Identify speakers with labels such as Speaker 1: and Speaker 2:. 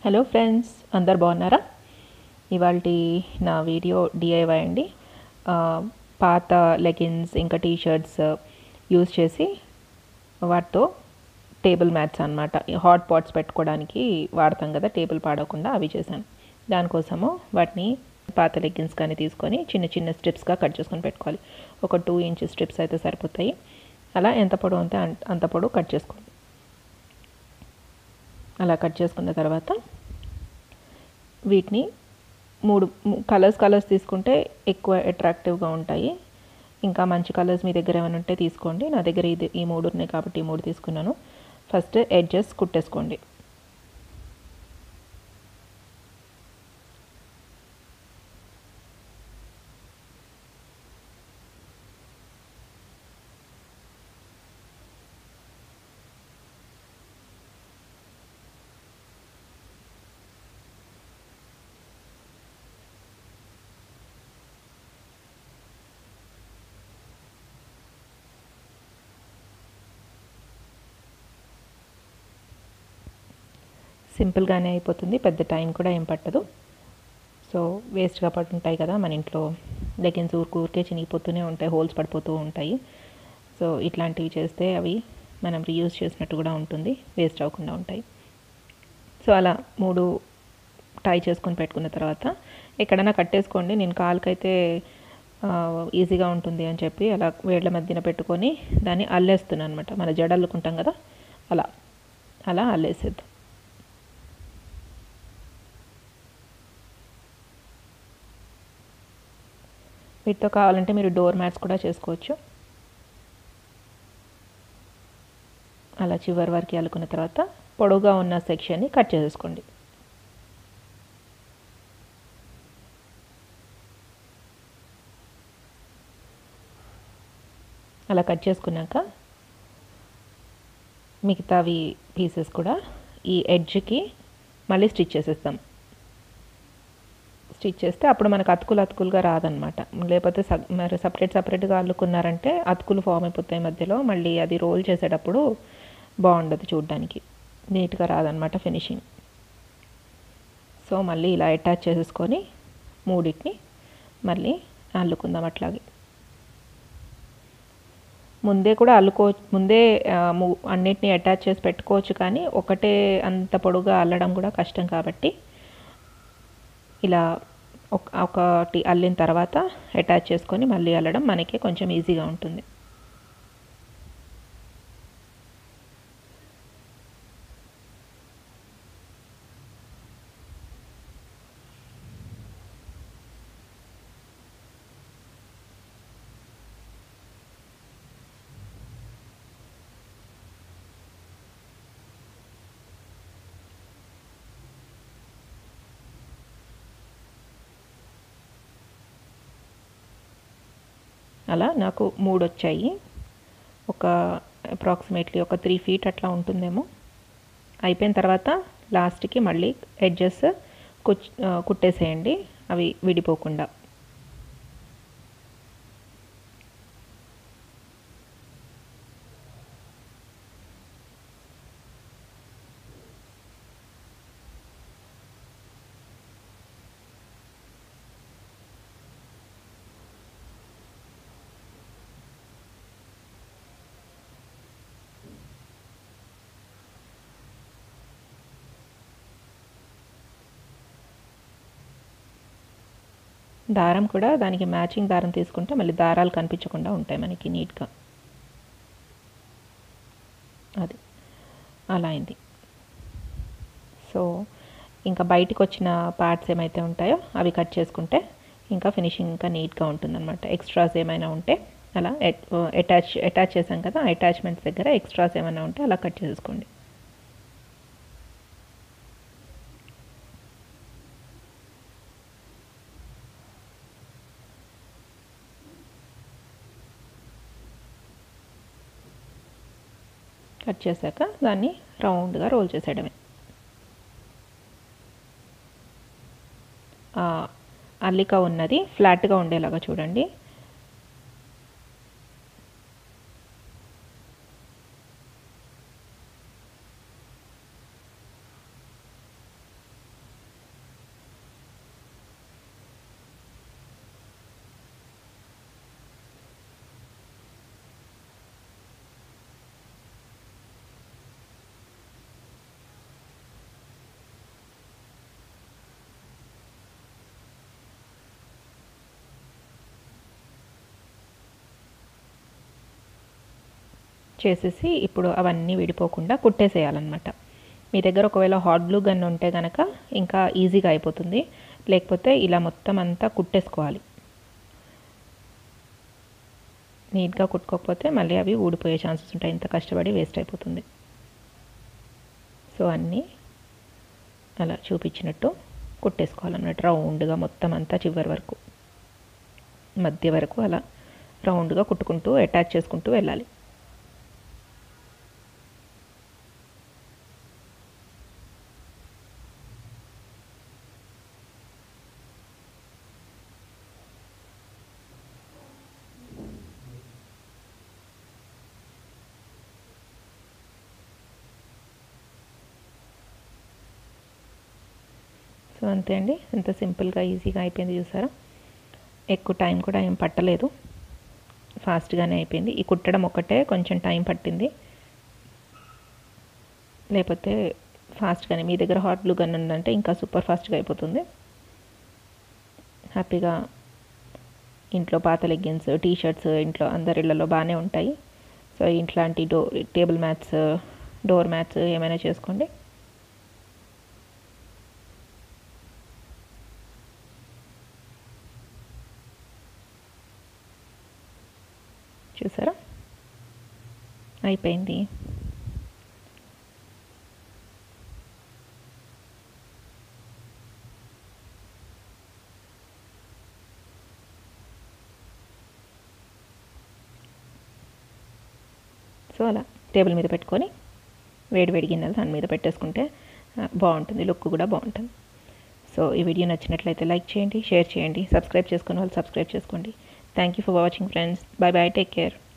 Speaker 1: hello friends అందరు బాగున్నారా ఇవాళ నా వీడియో డిఐవై అండి ఆ, పాత లెగిన్స్ ఇంకా టీ షర్ట్స్ యూజ్ చేసి వాటితో టేబుల్ మ్యాట్స్ అనమాట హాట్ పాట్స్ పెట్టుకోవడానికి వాడతాం కదా టేబుల్ పాడకుండా అవి చేశాను దానికోసము వాటిని పాత లెగ్గిన్స్ కానీ తీసుకొని చిన్న చిన్న స్ట్రిప్స్గా కట్ చేసుకొని పెట్టుకోవాలి ఒక టూ ఇంచ్ స్ట్రిప్స్ అయితే సరిపోతాయి అలా ఎంత పొడవు అంతే అంత- అంత పొడవు కట్ చేసుకోండి అలా కట్ చేసుకున్న తర్వాత వీటిని మూడు కలర్స్ కలర్స్ తీసుకుంటే ఎక్కువ అట్రాక్టివ్గా ఉంటాయి ఇంకా మంచి కలర్స్ మీ దగ్గర ఏమైనా ఉంటే తీసుకోండి నా దగ్గర ఇది ఈ మూడు ఉన్నాయి కాబట్టి ఈ మూడు తీసుకున్నాను ఫస్ట్ ఎడ్జెస్ కుట్టేసుకోండి సింపుల్గానే అయిపోతుంది పెద్ద టైం కూడా ఏం పట్టదు సో వేస్ట్గా పడుతుంటాయి కదా మన ఇంట్లో లెగిన్స్ ఊరికి ఊరికే చినిగిపోతూనే ఉంటాయి హోల్స్ పడిపోతూ ఉంటాయి సో ఇట్లాంటివి చేస్తే అవి మనం రీయూజ్ చేసినట్టు కూడా ఉంటుంది వేస్ట్ అవ్వకుండా ఉంటాయి సో అలా మూడు టై చేసుకొని పెట్టుకున్న తర్వాత ఎక్కడైనా కట్టేసుకోండి నేను కాలుకైతే ఆ, ఈజీగా ఉంటుంది అని చెప్పి అలా వేళ్ళ మధ్యన పెట్టుకొని దాన్ని అల్లేస్తున్నాను అనమాట మన జడ అల్లుకుంటాం కదా అలా అలా అల్లేసేద్దాం వీటితో కావాలంటే మీరు డోర్ మ్యాట్స్ కూడా చేసుకోవచ్చు అలా చివరి వరకు అల్లుకున్న తర్వాత పొడవుగా ఉన్న సెక్షన్ని కట్ చేసేసుకోండి అలా కట్ చేసుకున్నాక మిగతావి పీసెస్ కూడా ఈ ఎడ్జ్కి మళ్ళీ స్టిచ్ చేసేస్తాం స్టిచ్ చేస్తే అప్పుడు మనకు అతుకులు అతుకులుగా రాదనమాట లేకపోతే సగ్ మరి సపరేట్ సపరేట్గా అల్లుకున్నారంటే అతుకులు ఫామ్ అయిపోతాయి మధ్యలో మళ్ళీ అది రోల్ చేసేటప్పుడు బాగుండదు చూడడానికి నీట్గా రాదనమాట ఫినిషింగ్ సో మళ్ళీ ఇలా అటాచ్ చేసేసుకొని మూడింటిని మళ్ళీ అల్లుకుందాం అట్లాగే ముందే కూడా అల్లుకో ముందే ఆ, ము- అన్నిటిని అటాచ్ చేసి పెట్టుకోవచ్చు కానీ ఒకటే అంత పొడుగా అల్లడం కూడా కష్టం కాబట్టి ఇలా ఒక ఒకటి అల్లిన తర్వాత అటాచ్ చేసుకొని మళ్ళీ అల్లడం మనకి కొంచెం ఈజీగా ఉంటుంది అలా నాకు మూడు వచ్చాయి ఒక అప్రాక్సిమేట్లీ ఒక త్రీ ఫీట్ అట్లా ఉంటుందేమో అయిపోయిన తర్వాత లాస్ట్కి మళ్ళీ ఎడ్జెస్ కుచ్ ఆ, కుట్టేసేయండి అవి విడిపోకుండా దారం కూడా దానికి మ్యాచింగ్ దారం తీసుకుంటే మళ్ళీ దారాలు కనిపించకుండా ఉంటాయి మనకి నీట్గా అది అలా అయింది సో ఇంకా బయటికి వచ్చిన పార్ట్స్ ఏమైతే ఉంటాయో అవి కట్ చేసుకుంటే ఇంకా ఫినిషింగ్ ఇంకా నీట్గా ఉంటుందన్నమాట ఎక్స్ట్రాస్ ఏమైనా ఉంటే అలా అటాచ్ అటాచ్ చేసాం కదా అటాచ్మెంట్స్ దగ్గర ఎక్స్ట్రాస్ ఏమైనా ఉంటే అలా కట్ చేసేసుకోండి కట్ చేశాక దాన్ని రౌండ్గా రోల్ చేసేయడమే ఆ అల్లిక ఉన్నది ఫ్లాట్గా ఉండేలాగా చూడండి చేసేసి ఇప్పుడు అవన్నీ విడిపోకుండా కుట్టేసేయాలన్నమాట మీ దగ్గర ఒకవేళ హాట్ గ్లూ గన్ ఉంటే కనుక ఇంకా ఈజీగా అయిపోతుంది లేకపోతే ఇలా మొత్తం అంతా కుట్టేసుకోవాలి నీట్గా కుట్టుకోకపోతే మళ్ళీ అవి ఊడిపోయే ఛాన్సెస్ ఉంటాయి ఇంత కష్టపడి వేస్ట్ అయిపోతుంది సో అన్నీ అలా చూపించినట్టు కుట్టేసుకోవాలన్నమాట రౌండ్గా మొత్తం అంతా చివరి వరకు మధ్య వరకు అలా రౌండ్గా కుట్టుకుంటూ అటాచ్ చేసుకుంటూ వెళ్ళాలి సో అంతే అండి ఎంత సింపుల్గా ఈజీగా అయిపోయింది చూసారా ఎక్కువ టైం కూడా ఏం పట్టలేదు ఫాస్ట్గానే అయిపోయింది ఈ కుట్టడం ఒకటే కొంచెం టైం పట్టింది లేకపోతే ఫాస్ట్గానే మీ దగ్గర హాట్ గ్లూ గన్ ఉందంటే ఇంకా సూపర్ ఫాస్ట్గా అయిపోతుంది హ్యాపీగా ఇంట్లో పాత లెగ్గిన్స్ టీ షర్ట్స్ ఇంట్లో అందరి ఇళ్లలో బాగానే ఉంటాయి సో ఇట్లాంటి డో టేబుల్ మ్యాట్స్ డోర్ మ్యాట్స్ ఏమైనా చేసుకోండి చూసారా అయిపోయింది సో అలా టేబుల్ మీద పెట్టుకొని వేడి వేడి గిన్నెలు దాని మీద పెట్టేసుకుంటే బాగుంటుంది లుక్ కూడా బాగుంటుంది సో ఈ వీడియో నచ్చినట్లయితే లైక్ చేయండి షేర్ చేయండి సబ్స్క్రైబ్ చేసుకుని వాళ్ళు సబ్స్క్రైబ్ చేసుకోండి thank you for watching friends bye bye take care